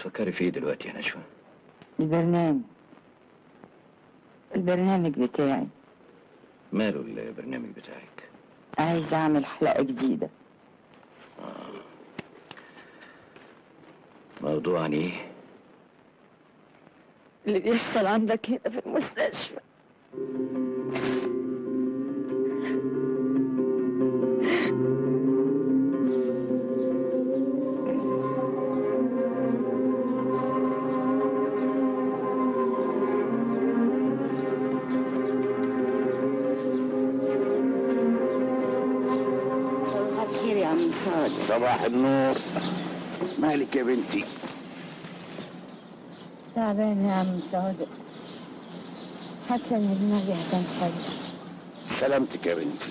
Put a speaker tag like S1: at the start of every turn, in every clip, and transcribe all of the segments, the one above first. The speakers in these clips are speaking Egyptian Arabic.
S1: بتفكري في ايه دلوقتي يا نشوى
S2: البرنامج البرنامج بتاعي
S1: ماله البرنامج بتاعك
S2: عايز اعمل حلقة جديدة
S1: موضوع عن ايه
S2: اللي بيحصل عندك هنا في المستشفى صباح الخير يا عم صادق
S3: صباح النور مالك يا بنتي
S2: تعبان يا عم صادق حاسه ان دماغي هتنفجر
S3: سلامتك يا بنتي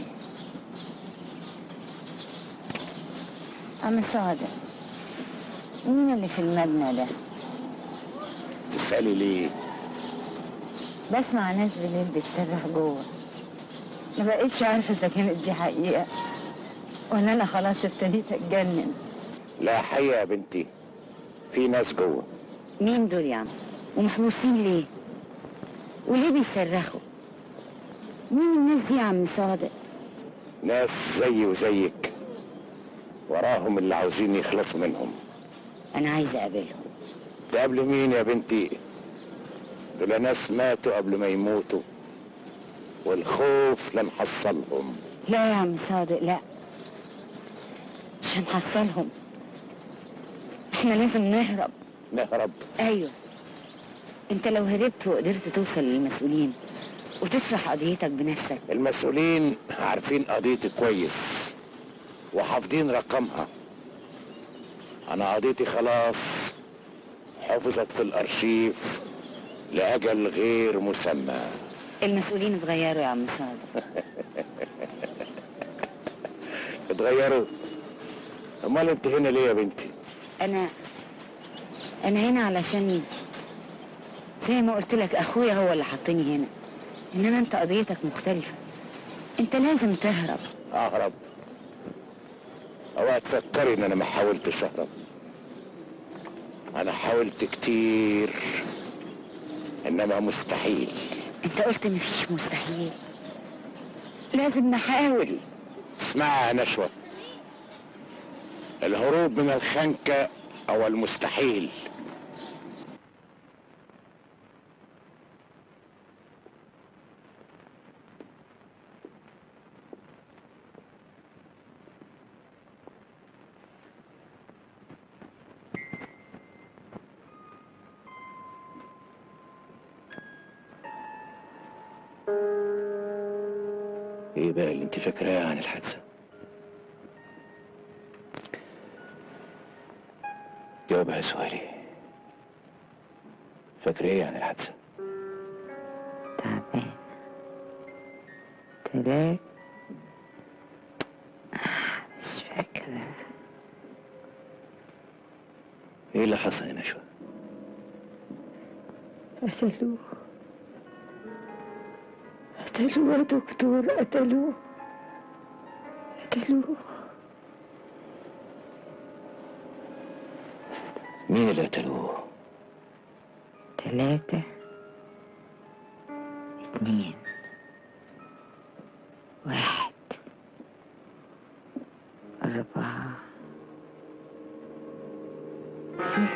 S2: عم صادق مين اللي في المبنى ده؟
S3: تسألي ليه
S2: بسمع ناس بالليل بتصرخ جوه ما بقيتش عارفه اذا كانت دي حقيقه ولا انا خلاص ابتديت اتجنن
S3: لا حقيقة يا بنتي في ناس جوه
S2: مين دول يا عم ومحبوسين ليه وليه بيصرخوا مين الناس دي يا عم صادق
S3: ناس زيي وزيك وراهم اللي عاوزين يخلصوا منهم
S2: انا عايزه اقابلهم
S3: تقابل مين يا بنتي دول ناس ماتوا قبل ما يموتوا والخوف لم حصلهم
S2: لا يا عم صادق لا مش هنحصلهم احنا لازم نهرب
S3: نهرب
S2: ايوه انت لو هربت وقدرت توصل للمسؤولين وتشرح قضيتك بنفسك
S3: المسؤولين عارفين قضيتي كويس وحافظين رقمها انا قضيتي خلاص حفظت في الارشيف لاجل غير مسمى
S2: المسؤولين اتغيروا يا عم صادق
S3: اتغيروا امال انت هنا ليه يا بنتي
S2: انا انا هنا علشان زي ما قلت لك اخويا هو اللي حطني هنا انما انت قضيتك مختلفة انت لازم تهرب
S3: اهرب اوعى تفكري ان انا ما حاولتش اهرب انا حاولت كتير انما مستحيل
S2: انت قلت مفيش مستحيل لازم نحاول
S3: اسمعي يا نشوى الهروب من الخنكة او المستحيل
S1: ايه بقى اللي انت فاكراه عن الحادثه جاوب على سؤالي فاكره ايه عن الحادثه
S2: تعبان تلات مش فاكرة
S1: ايه اللي حصل يا نشوى
S2: قتلوه قتلوه يا دكتور قتلوه قتلوه
S1: مين اللي قتلوه
S2: تلاتة اتنين واحد أربعة ستة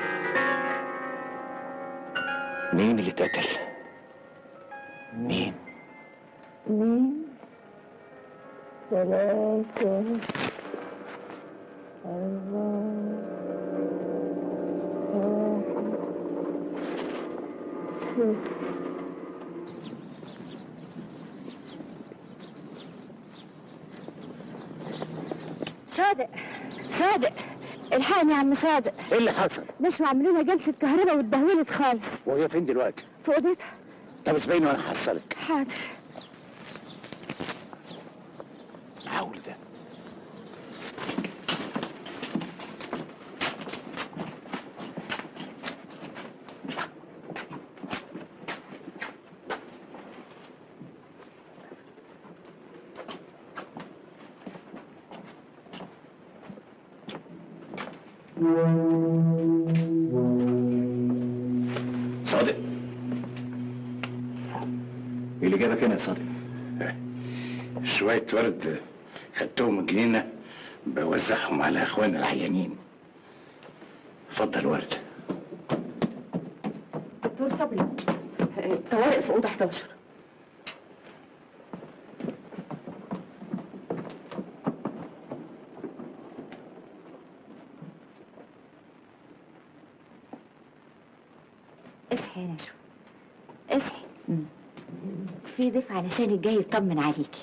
S1: مين اللي اتقتل مين
S2: اثنين ثلاثة أربعة واحد ستة صادق صادق الحقني يا عم صادق
S3: ايه اللي حصل
S2: مش عاملين لها جلسة كهرباء واتدهولت خالص
S3: وهي فين دلوقتي
S2: في اوضتها
S3: طب اسبقيني وانا هحصلك
S2: حاضر
S3: حاول ده
S1: اللي جابك هنا يا صادق
S3: شوية ورد خدتهم من جنينة بوزعهم على اخوانا العيانين اتفضل ورد
S2: دكتور صبري طوارئ في اوضه 11
S4: اصحي يا نشوى اصحي في ضيف علشان جاي يطمن عليكي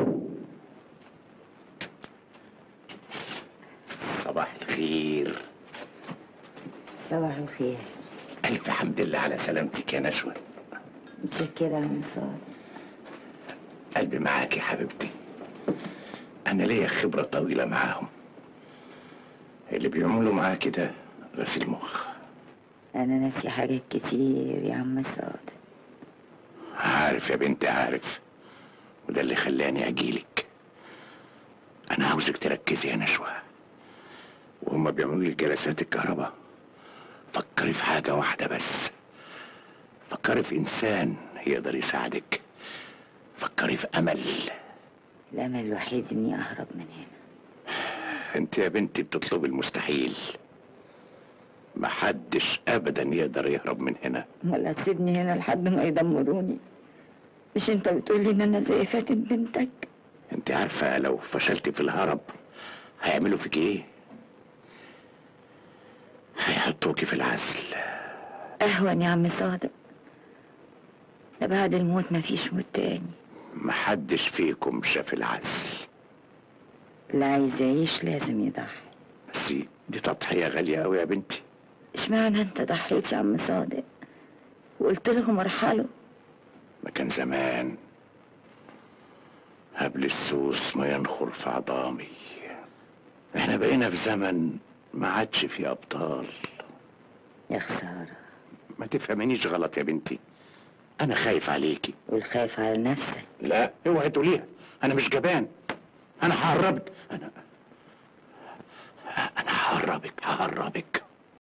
S3: صباح الخير
S2: صباح الخير
S3: الف حمد لله على سلامتك يا نشوى
S2: متشكرة يا نصار
S3: قلبي معاك يا حبيبتي انا ليا خبرة طويلة معاهم اللي بيعملوا معاه كده غسيل مخ
S2: أنا ناسي حاجات كتير يا عم صادق
S3: عارف يا بنتي عارف وده اللي خلاني اجيلك انا عاوزك تركزي يا نشوى وهما بيعملوا لي جلسات الكهرباء فكري في حاجة واحدة بس فكري في انسان يقدر يساعدك فكري في امل
S2: الأمل الوحيد إني أهرب من هنا
S3: انت يا بنتي بتطلبي المستحيل محدش ابدا يقدر يهرب من هنا
S2: ولا تسيبني هنا لحد ما يدمروني مش انت بتقولي ان انا زي فاتن بنتك
S3: انت عارفة لو فشلتي في الهرب هيعملوا فيك ايه هيحطوكي في العزل
S2: اهون يا عم صادق ده بعد الموت مفيش موت تاني
S3: محدش فيكم شاف العزل
S2: اللي عايز يعيش لازم يضحي
S3: بس دي تضحية غالية قوي يا بنتي
S2: اشمعنى انت ضحيت يا عم صادق وقلت لهم ارحلوا
S3: ما كان زمان قبل السوس ما ينخر في عظامي احنا بقينا في زمن ما عادش فيه ابطال
S2: يا خسارة
S3: ما تفهمنيش غلط يا بنتي انا خايف عليكي
S2: والخايف على نفسك
S3: لا اوعي تقوليها انا مش جبان انا ههربك انا انا ههربك ههربك